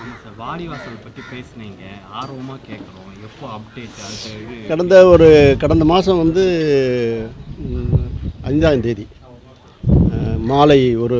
ஆமாம் சார் வாடிவாசல் பற்றி பேசுனீங்க ஆர்வமாக கேட்குறோம் எப்போ அப்டேட் அடுத்த இது கடந்த ஒரு கடந்த மாதம் வந்து ம், ஐந்தாம் தேதி அஹ், மாலை ஒரு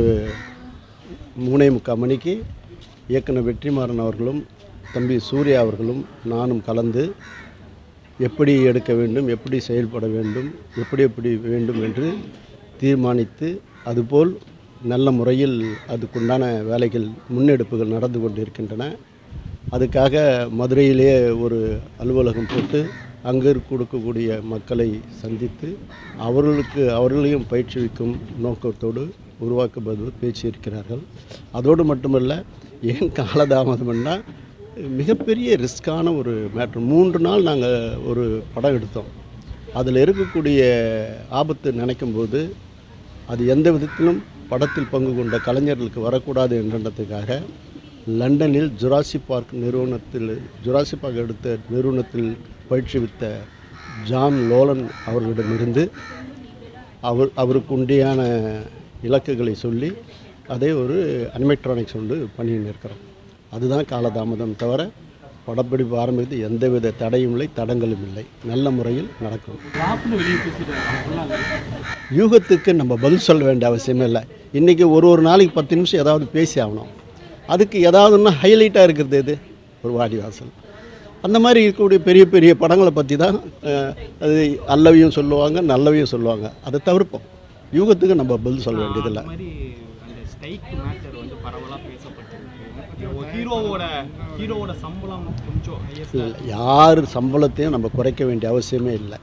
மூணே முக்கால் மணிக்கு இயக்குனர் வெற்றிமாறன் அவர்களும் தம்பி சூர்யா அவர்களும் நானும் கலந்து எப்படி எடுக்க வேண்டும் எப்படி செயல்பட வேண்டும் எப்படி எப்படி வேண்டும் என்று தீர்மானித்து அதுபோல் நல்ல முறையில் அதுக்குண்டான வேலைகள் முன்னெடுப்புகள் நடந்து கொண்டிருக்கின்றன அதுக்காக மதுரையிலே ஒரு அலுவலகம் போட்டு அங்கு கொடுக்கக்கூடிய மக்களை சந்தித்து அவர்களுக்கு அவர்களையும் பயிற்றுவிக்கும் நோக்கத்தோடு உருவாக்குவது பேச்சு இருக்கிறார்கள் அதோடு மட்டுமல்ல ஏன் காலதாமதம்னா மிகப்பெரிய ரிஸ்கான ஒரு மேட்ரு மூன்று நாள் நாங்கள் ஒரு படம் எடுத்தோம் அதில் இருக்கக்கூடிய ஆபத்து நினைக்கும் போது அது எந்த விதத்திலும் படத்தில் பங்கு கொண்ட கலைஞர்களுக்கு வரக்கூடாது என்றதுக்காக லண்டனில் ஜுராசி பார்க் நிறுவனத்தில் ஜுராசி பார்க் எடுத்த நிறுவனத்தில் பயிற்றுவித்த ஜான் லோலன் அவர்களிடமிருந்து அவர் அவருக்கு உண்டியான இலக்குகளை சொல்லி அதை ஒரு அனிமெட்ரானிக்ஸ் கொண்டு பண்ணின்னு இருக்கிறோம் அதுதான் காலதாமதம் தவிர படப்பிடிப்பு ஆரம்பித்து எந்தவித தடையும் இல்லை தடங்களும் இல்லை நல்ல முறையில் நடக்கும் லாப்னு வெளியே பேசிட்டு சொன்னாங்க யூகத்துக்கு நம்ம பதில் சொல்ல வேண்டிய அவசியமே இல்லை இன்றைக்கி ஒரு ஒரு நாளைக்கு பத்து நிமிஷம் ஏதாவது பேசி ஆகணும் அதுக்கு ஏதாவது இன்னும் ஹைலைட்டாக இருக்கிறது எது ஒரு வாடிவாசல் அந்த மாதிரி இருக்கக்கூடிய பெரிய பெரிய படங்களை பற்றி தான் அஹ், அது அல்லவையும் சொல்லுவாங்க நல்லவையும் சொல்லுவாங்க அதை தவிர்ப்போம் யூகத்துக்கு நம்ம பதில் சொல்ல வேண்டியதில்லை அந்த மாதிரி அந்த ஸ்ட்ரைக் மேட்டர் வந்து பரவலாக பேசப்பட்டிருக்கு ஒரு ஹீரோவோட ஹீரோவோட சம்பளம் கொஞ்சம் ஹையஸ்ட் யார் சம்பளத்தையும் நம்ம குறைக்க வேண்டிய அவசியமே இல்லை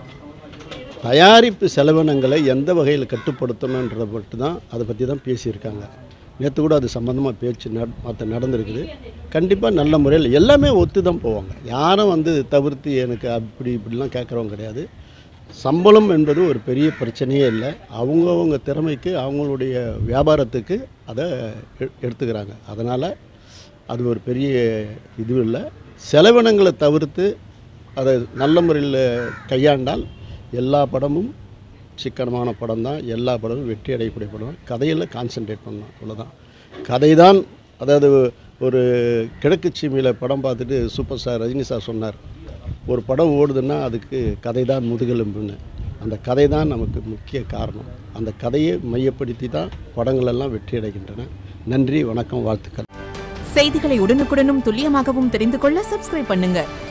தயாரிப்பு செலவினங்களை எந்த வகையில் கட்டுப்படுத்தணுன்றதை மட்டும் தான் அதை பற்றி தான் பேசியிருக்காங்க நேற்று கூட அது சம்மந்தமாக பேச்சு நட மற்ற நடந்திருக்குது கண்டிப்பாக நல்ல முறையில் எல்லாமே ஒத்து தான் போவாங்க யாரும் வந்து தவிர்த்து எனக்கு அப்படி இப்படிலாம் கேட்குறவங்க கிடையாது சம்பளம் என்பது ஒரு பெரிய பிரச்சனையே இல்லை அவங்கவங்க திறமைக்கு அவங்களுடைய வியாபாரத்துக்கு அதை எ- எடுத்துக்கிறாங்க அதனால் அது ஒரு பெரிய இது இல்லை செலவினங்களை தவிர்த்து அதை நல்ல முறையில் கையாண்டால் எல்லா படமும் சிக்கனமான படம் தான் எல்லா படமும் வெற்றி அடையக்கூடிய படம் கதையில் கான்சென்ட்ரேட் பண்ணணும் அவ்வளோதான் கதை தான் அதாவது ஒரு கிழக்கு சீமையில் படம் பார்த்துட்டு சூப்பர் ஸ்டார் ரஜினி சார் சொன்னார் ஒரு படம் ஓடுதுன்னா அதுக்கு கதை தான் முதுகெலும்புன்னு அந்த கதை தான் நமக்கு முக்கிய காரணம் அந்த கதையை மையப்படுத்தி தான் படங்கள் எல்லாம் வெற்றி அடைகின்றன நன்றி வணக்கம் வாழ்த்துக்கள் செய்திகளை உடனுக்குடனும் துல்லியமாகவும் தெரிந்து கொள்ள சப்ஸ்கிரைப் பண்ணுங்க